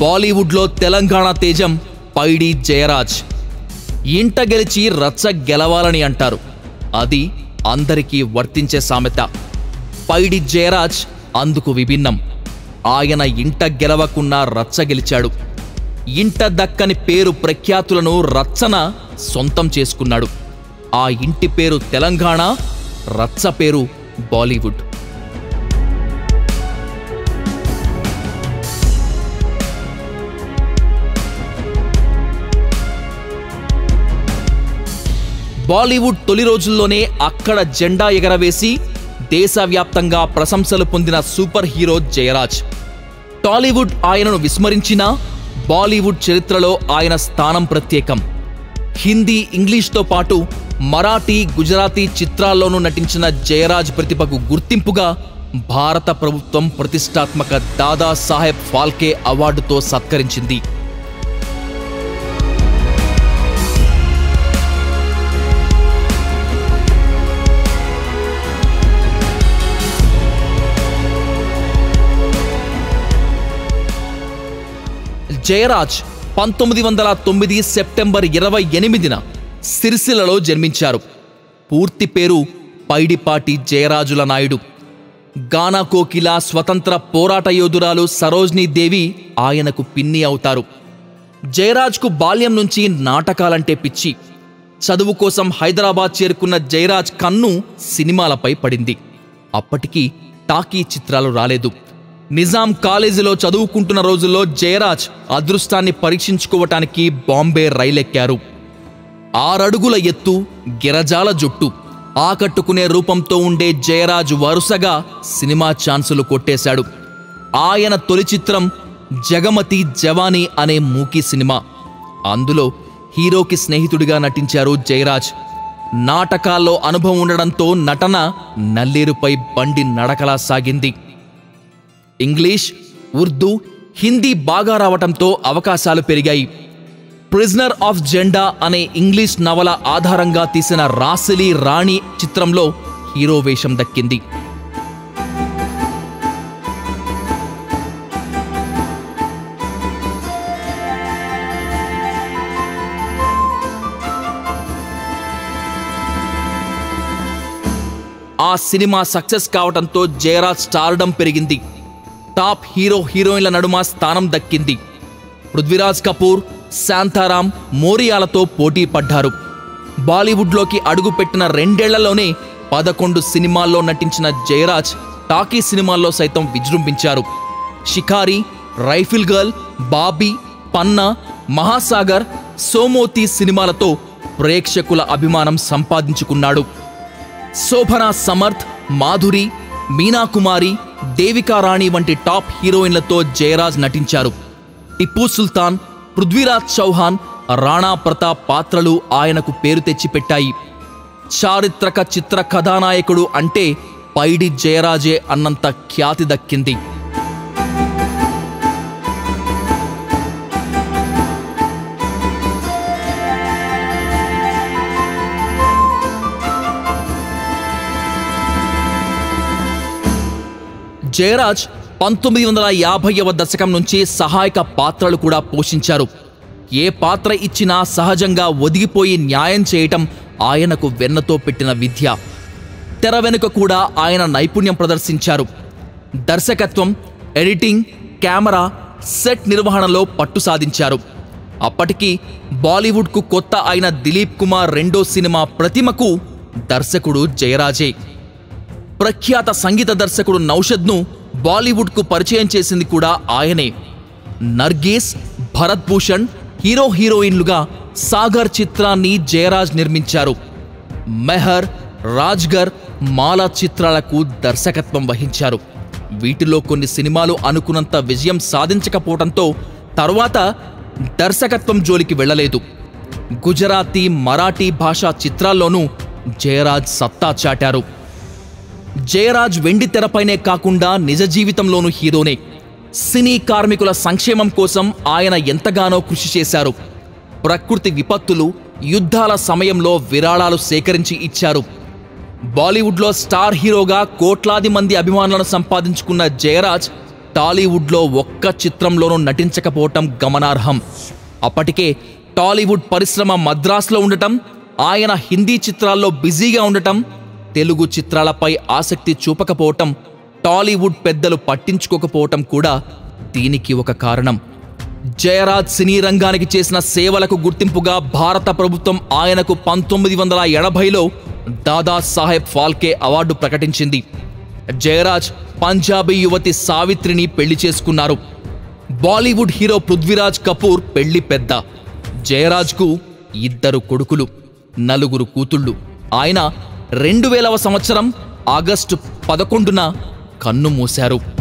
బాలీవుడ్లో తెలంగాణ తేజం పైడి జయరాజ్ ఇంట గెలిచి రచ్చ గెలవాలని అంటారు అది అందరికీ వర్తించే సామెత పైడి జయరాజ్ అందుకు విభిన్నం ఆయన ఇంట గెలవకున్నా రచ్చ గెలిచాడు ఇంట దక్కని పేరు ప్రఖ్యాతులను రచ్చన సొంతం చేసుకున్నాడు ఆ ఇంటి పేరు తెలంగాణ రచ్చ పేరు బాలీవుడ్ బాలీవుడ్ తొలి రోజుల్లోనే అక్కడ జెండా ఎగరవేసి దేశవ్యాప్తంగా ప్రశంసలు పొందిన సూపర్ హీరో జయరాజ్ టాలీవుడ్ ఆయనను విస్మరించినా బాలీవుడ్ చరిత్రలో ఆయన స్థానం ప్రత్యేకం హిందీ ఇంగ్లీష్తో పాటు మరాఠీ గుజరాతీ చిత్రాల్లోనూ నటించిన జయరాజ్ ప్రతిభకు గుర్తింపుగా భారత ప్రభుత్వం ప్రతిష్టాత్మక దాదా సాహెబ్ ఫాల్కే అవార్డుతో సత్కరించింది జయరాజ్ పంతొమ్మిది వందల తొమ్మిది సెప్టెంబర్ ఇరవై ఎనిమిదిన సిరిసిల్లలో జన్మించారు పూర్తి పేరు పైడిపాటి జయరాజుల నాయుడు గానా కోకిల స్వతంత్ర పోరాట యోధురాలు సరోజ్నీ దేవి ఆయనకు పిన్ని అవుతారు జయరాజ్కు బాల్యం నుంచి నాటకాలంటే పిచ్చి చదువు కోసం హైదరాబాద్ చేరుకున్న జయరాజ్ కన్ను సినిమాలపై పడింది అప్పటికి టాకీ చిత్రాలు రాలేదు నిజాం కాలేజీలో చదువుకుంటున్న రోజుల్లో జయరాజ్ అదృష్టాన్ని పరీక్షించుకోవటానికి బాంబే రైలెక్కారు ఆరడుగుల ఎత్తు గిరజాల జుట్టు ఆకట్టుకునే రూపంతో ఉండే జయరాజ్ వరుసగా సినిమా ఛాన్సులు కొట్టేశాడు ఆయన తొలి చిత్రం జగమతి జవానీ అనే మూకీ సినిమా అందులో హీరోకి స్నేహితుడిగా నటించారు జయరాజ్ నాటకాల్లో అనుభవం ఉండడంతో నటన నల్లేరుపై బండి నడకలా సాగింది ఇంగ్లీష్ ఉర్దూ హిందీ బాగా రావటంతో అవకాశాలు పెరిగాయి ప్రిజనర్ ఆఫ్ జెండా అనే ఇంగ్లీష్ నవల ఆధారంగా తీసిన రాసిలి రాణి చిత్రంలో హీరో వేషం దక్కింది ఆ సినిమా సక్సెస్ కావడంతో జయరాజ్ స్టార్డం పెరిగింది టాప్ హీరో హీరోయిన్ల నడుమ స్థానం దక్కింది పృథ్వీరాజ్ కపూర్ శాంతారాం మోరియాలతో పోటీ పడ్డారు బాలీవుడ్లోకి అడుగుపెట్టిన రెండేళ్లలోనే పదకొండు సినిమాల్లో నటించిన జయరాజ్ టాకీ సినిమాల్లో సైతం విజృంభించారు షికారి రైఫిల్ గర్ల్ బాబీ పన్నా మహాసాగర్ సోమోతి సినిమాలతో ప్రేక్షకుల అభిమానం సంపాదించుకున్నాడు శోభనా సమర్థ్ మాధురి మీనా కుమారి దేవికా రాణి వంటి టాప్ హీరోయిన్లతో జయరాజ్ నటించారు టిప్పు సుల్తాన్ పృథ్వీరాజ్ చౌహాన్ రాణా ప్రతాప్ పాత్రలు ఆయనకు పేరు తెచ్చిపెట్టాయి చారిత్రక చిత్ర కథానాయకుడు అంటే పైడి జయరాజే అన్నంత ఖ్యాతి దక్కింది జయరాజ్ పంతొమ్మిది వందల యాభైవ దశకం నుంచి సహాయక పాత్రలు కూడా పోషించారు ఏ పాత్ర ఇచ్చినా సహజంగా ఒదిగిపోయి న్యాయం చేయటం ఆయనకు వెన్నతో పెట్టిన విద్య తెర వెనుక కూడా ఆయన నైపుణ్యం ప్రదర్శించారు దర్శకత్వం ఎడిటింగ్ కెమెరా సెట్ నిర్వహణలో పట్టు సాధించారు అప్పటికి బాలీవుడ్కు కొత్త అయిన దిలీప్ కుమార్ రెండో సినిమా ప్రతిమకు దర్శకుడు జయరాజే ప్రఖ్యాత సంగీత దర్శకుడు నౌషద్ను బాలీవుడ్కు పరిచయం చేసింది కూడా ఆయనే నర్గీస్ భరత్ భూషణ్ హీరో హీరోయిన్లుగా సాగర్ చిత్రాన్ని జయరాజ్ నిర్మించారు మెహర్ రాజ్గర్ మాలా చిత్రాలకు దర్శకత్వం వహించారు వీటిలో కొన్ని సినిమాలు అనుకున్నంత విజయం సాధించకపోవడంతో తరువాత దర్శకత్వం జోలికి వెళ్ళలేదు గుజరాతీ మరాఠీ భాషా చిత్రాల్లోనూ జయరాజ్ సత్తా చాటారు జయరాజ్ వెండి తెరపైనే కాకుండా నిజ జీవితంలోనూ హీరోనే సినీ కార్మికుల సంక్షేమం కోసం ఆయన ఎంతగానో కృషి చేశారు ప్రకృతి విపత్తులు యుద్ధాల సమయంలో విరాళాలు సేకరించి ఇచ్చారు బాలీవుడ్లో స్టార్ హీరోగా కోట్లాది మంది అభిమానులను సంపాదించుకున్న జయరాజ్ టాలీవుడ్లో ఒక్క చిత్రంలోనూ నటించకపోవటం గమనార్హం అప్పటికే టాలీవుడ్ పరిశ్రమ మద్రాసులో ఉండటం ఆయన హిందీ చిత్రాల్లో బిజీగా ఉండటం తెలుగు చిత్రాలపై ఆసక్తి చూపకపోవటం టాలీవుడ్ పెద్దలు పట్టించుకోకపోవటం కూడా దీనికి ఒక కారణం జయరాజ్ సినీ రంగానికి చేసిన సేవలకు గుర్తింపుగా భారత ప్రభుత్వం ఆయనకు పంతొమ్మిది వందల ఎనభైలో దాదా సాహెబ్ ఫాల్కే అవార్డు ప్రకటించింది జయరాజ్ పంజాబీ యువతి సావిత్రిని పెళ్లి చేసుకున్నారు బాలీవుడ్ హీరో పృథ్వీరాజ్ కపూర్ పెళ్లి పెద్ద జయరాజ్కు ఇద్దరు కొడుకులు నలుగురు కూతుళ్ళు ఆయన రెండు వేలవ సంవత్సరం ఆగస్టు పదకొండున కన్ను మూశారు